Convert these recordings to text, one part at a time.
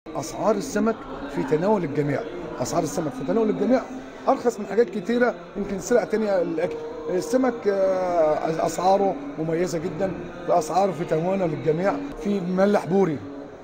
اسعار السمك في تناول الجميع اسعار السمك في تناول الجميع ارخص من حاجات كتيره يمكن سلع تانية الاكل السمك آه، اسعاره مميزه جدا الاسعار في تناول للجميع في مملح بوري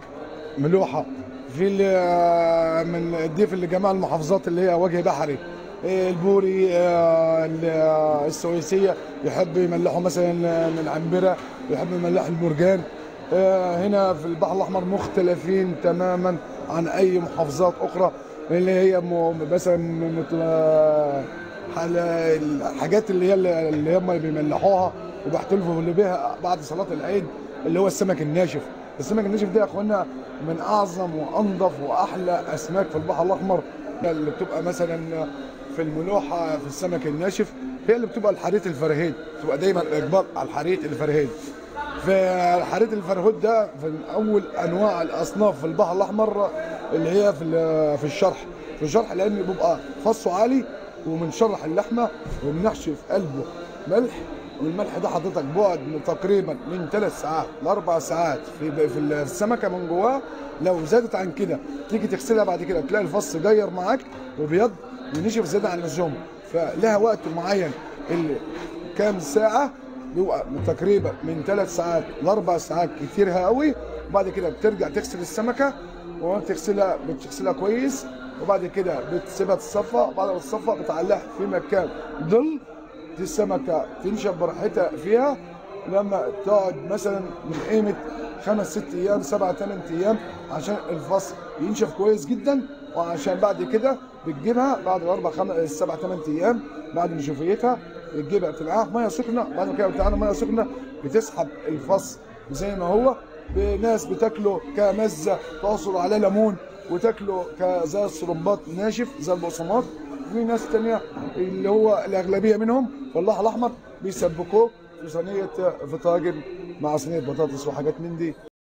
ملوحه في ال- آه، من الضيف اللي جميع المحافظات اللي هي وجه بحري آه، البوري آه، ال- آه، السويسيه يحب يملحوا مثلا من عنبره يحب يملح المرجان آه، هنا في البحر الاحمر مختلفين تماما عن اي محافظات اخرى اللي هي م- مثلا مثل آه، حل- الحاجات اللي هي اللي هم بيملحوها وبيحتفلوا بها بعد صلاه العيد اللي هو السمك الناشف السمك الناشف ده يا اخوانا من اعظم وانظف واحلى اسماك في البحر الاحمر اللي بتبقى مثلا في الملوحه في السمك الناشف هي اللي بتبقى الحريت الفرهيد بتبقى دايما الاقبال على الحريت الفرهيد فحريت الفرهود ده في اول انواع الاصناف في البحر الاحمر اللي هي في ال- في الشرح في الشرح لان بيبقى فصه عالي ومنشرح اللحمه وبنحشي في قلبه ملح والملح ده حضرتك بعد من تقريبا من ثلاث ساعات لاربع ساعات في في السمكه من جواه لو زادت عن كده تيجي تغسلها بعد كده تلاقي الفص جير معاك وبيض ونشف زياده عن اللزوم فلها وقت معين اللي كام ساعه بيبقى من تقريبا من ثلاث ساعات لاربع ساعات كتير قوي وبعد كده بترجع تغسل السمكه وبتغسلها بتغسلها كويس وبعد كده بتسيبها تصفى بعد ما تصفى بتعلقها في مكان ظل دي السمكه تنشف براحتها فيها لما تقعد مثلا من قيمه خمس ست ايام سبع ثمان ايام عشان الفصل ينشف كويس جدا وعشان بعد كده بتجيبها بعد الاربع خمس سبع ثمان ايام بعد نشوفيتها بتجيبها بتنقعها في ميه سخنه بعد ما كده بتنقعها في ميه سخنه بتسحب الفص زي ما هو ناس بتاكله كمزه تعصر عليه ليمون وتاكله كزي الصرمبات ناشف زي البقسماط في ناس تانية اللي هو الأغلبية منهم في البحر الأحمر بيسبكوه في صينية في طاجن مع صينية بطاطس وحاجات من دي